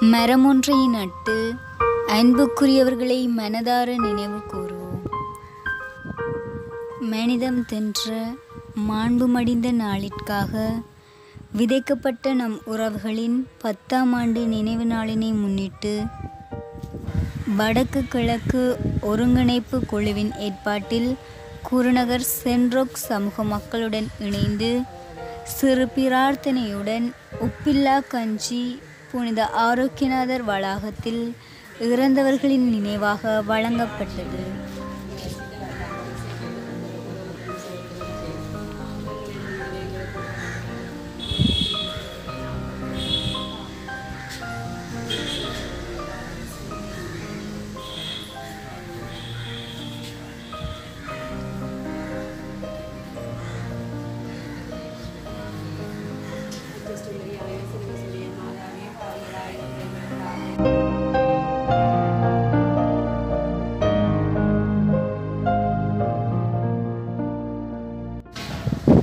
மரமொன்றை நட்டு அன்புக்குரியவர்களை மனதார நினைவு கூறுவோம் மனிதம் தின்ற மாண்பு மடிந்த நாளிற்காக விதைக்கப்பட்ட நம் உறவுகளின் பத்தாம் ஆண்டு நினைவு நாளினை முன்னிட்டு வடக்கு கிழக்கு ஒருங்கிணைப்பு குழுவின் ஏற்பாட்டில் குருநகர் சென்ட்ரோக் சமூக மக்களுடன் இணைந்து சிறு பிரார்த்தனையுடன் உப்பில்லா கஞ்சி புனித ஆரோக்கியநாதர் வளாகத்தில் இறந்தவர்களின் நினைவாக வழங்கப்பட்டது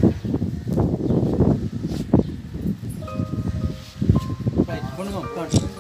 Right, கொண்டு வா, பாட்டு.